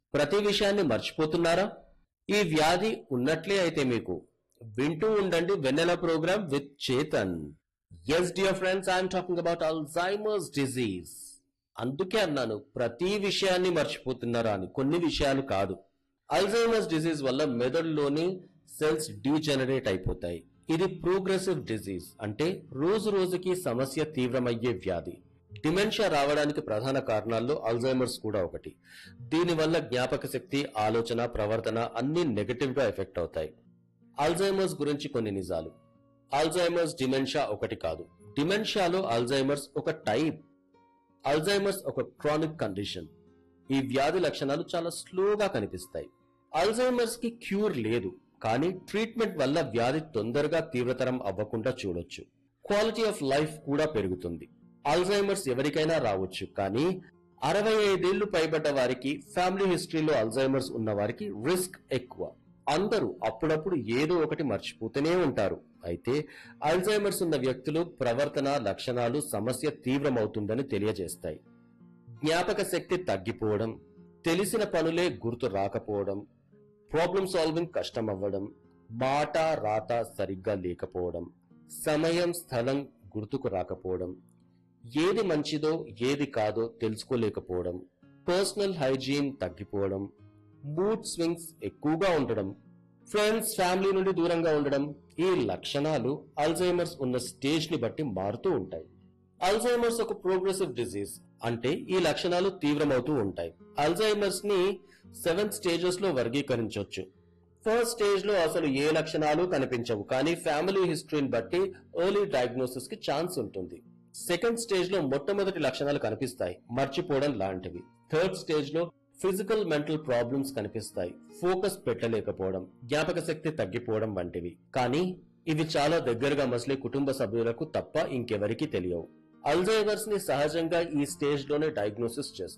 ప్రతి విషయాన్ని మర్చిపోతున్నారా ఈ వ్యాధి ఉన్నట్లే అయితే మీకు వింటూ ఉండండి Vennela program with Chetan S dear friends I'm talking about Alzheimer's disease అందుకే అన్నాను ప్రతి విషయాన్ని మర్చిపోతున్నారా అని కొన్ని విషయాలు కాదు అల్జైమర్స్ డిజీజ్ వల్ల మెదడులోని సెల్స్ డీజెనరేట్ అయిపోతాయి ఇది ప్రోగ్రెసివ్ డిజీజ్ అంటే రోజు రోజుకి సమస్య తీవ్రమయ్యే వ్యాధి డిమెన్షియా రావడానికి ప్రధాన కారణాల్లో అల్జైమర్స్ కూడా ఒకటి దీనివల్ల జ్ఞాపక శక్తి ఆలోచన ప్రవర్తన అన్ని నెగటివ్ గా ఎఫెక్ట్ అవుతాయి అల్జైమర్స్ గురించి కొన్ని నిజాలు అల్జైమర్స్ డిమెన్షియా ఒకటి కాదు డిమెన్షియాలో అల్జైమర్స్ ఒక టైప్ అల్జైమర్స్ ఒక క్రానిక్ కండిషన్ ఈ వ్యాధి లక్షణాలు చాలా స్లోగా కనిపిస్తాయి అల్జైమర్స్ కి క్యూర్ లేదు కానీ ట్రీట్మెంట్ వల్ల వ్యాధి తొందరగా తీవ్రతరం అవ్వకుండా చూడొచ్చు క్వాలిటీ ఆఫ్ లైఫ్ కూడా పెరుగుతుంది అల్జైమర్స్ ఎవరికైనా రావచ్చు కానీ అరవై ఐదేళ్లు పైబడ్డ వారికి ఫ్యామిలీ హిస్టరీలో అల్జైమర్స్ ఉన్న వారికి రిస్క్ ఎక్కువ అందరూ అప్పుడప్పుడు ఏదో ఒకటి మర్చిపోతూనే ఉంటారు అయితే అల్జైమర్స్ ఉన్న వ్యక్తులు ప్రవర్తన లక్షణాలు సమస్య తీవ్రమవుతుందని తెలియజేస్తాయి జ్ఞాపక శక్తి తగ్గిపోవడం తెలిసిన పనులే గుర్తు రాకపోవడం ప్రాబ్లం సాల్వింగ్ కష్టం అవ్వడం మాట రాత సరిగ్గా లేకపోవడం సమయం స్థలం గుర్తుకు రాకపోవడం ఏది మంచిదో ఏది కాదో తెలుసుకోలేకపోవడం పర్సనల్ హైజీన్ తగ్గిపోవడం మూడ్ స్వింగ్స్ ఎక్కువగా ఉండడం ఫ్రెండ్స్ ఫ్యామిలీ నుండి దూరంగా ఉండడం ఈ లక్షణాలు అల్జైమర్స్ ఉన్న స్టేజ్ ని బట్టి మారుతూ ఉంటాయి అల్జైమర్స్ ఒక ప్రోగ్రెసివ్ డిజీజ్ అంటే ఈ లక్షణాలు తీవ్రమవుతూ ఉంటాయి అల్జైమర్స్ ని సెవెన్ స్టేజెస్ లో వర్గీకరించవచ్చు ఫస్ట్ స్టేజ్ లో అసలు ఏ లక్షణాలు కనిపించవు కానీ ఫ్యామిలీ హిస్టరీని బట్టి ఎర్లీ డయాగ్నోసిస్ కి ఛాన్స్ ఉంటుంది సెకండ్ స్టేజ్ లో మొట్టమొదటి లక్షణాలు కనిపిస్తాయి మర్చిపోవడం లాంటివి థర్డ్ స్టేజ్ లో ఫిజికల్ మెంటల్ ప్రాబ్లమ్స్ కనిపిస్తాయి ఫోకస్ పెట్టలేకపోవడం జ్ఞాపక శక్తి తగ్గిపోవడం వంటివి కానీ ఇవి చాలా దగ్గరగా మసలే కుటుంబ సభ్యులకు తప్ప ఇంకెవరికీ తెలియవు అల్జైమర్స్ ని సహజంగా ఈ స్టేజ్ లోనే డయాగ్నోసిస్ చేస్తారు